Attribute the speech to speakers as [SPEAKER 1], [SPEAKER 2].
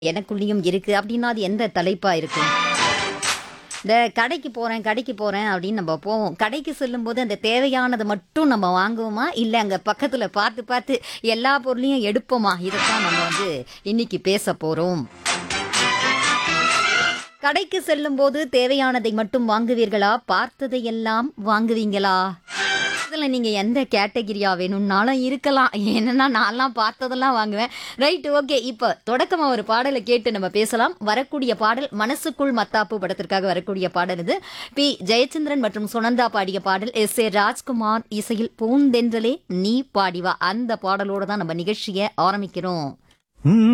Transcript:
[SPEAKER 1] எனக்குள்ளேயும் இருக்கு அப்படின்னா அது எந்த தலைப்பா இருக்கும் இந்த கடைக்கு போறேன் கடைக்கு போறேன் அப்படின்னு நம்ம போவோம் கடைக்கு செல்லும்போது அந்த தேவையானதை மட்டும் நம்ம வாங்குவோமா இல்லை அங்க பக்கத்துல பார்த்து பார்த்து எல்லா பொருளையும் எடுப்போமா இதைத்தான் நம்ம வந்து இன்னைக்கு பேச போறோம் கடைக்கு செல்லும்போது தேவையானதை மட்டும் வாங்குவீர்களா பார்த்ததையெல்லாம் வாங்குவீங்களா இதுல நீங்க எந்த கேட்டகிரியா வேணும்னாலும் இருக்கலாம் என்னன்னா நான்லாம் பார்த்ததெல்லாம் வாங்குவேன் ரைட் ஓகே இப்போ தொடக்கமா ஒரு பாடலை கேட்டு நம்ம பேசலாம் வரக்கூடிய பாடல் மனசுக்குள் மத்தாப்பு படத்திற்காக வரக்கூடிய பாடல் இது பி ஜெயச்சந்திரன் மற்றும் சுனந்தா பாடிய பாடல் எஸ் ஏ ராஜ்குமார் இசையில் பூந்தென்றலே நீ பாடிவா அந்த பாடலோட தான் நம்ம நிகழ்ச்சியை ஆரம்பிக்கிறோம்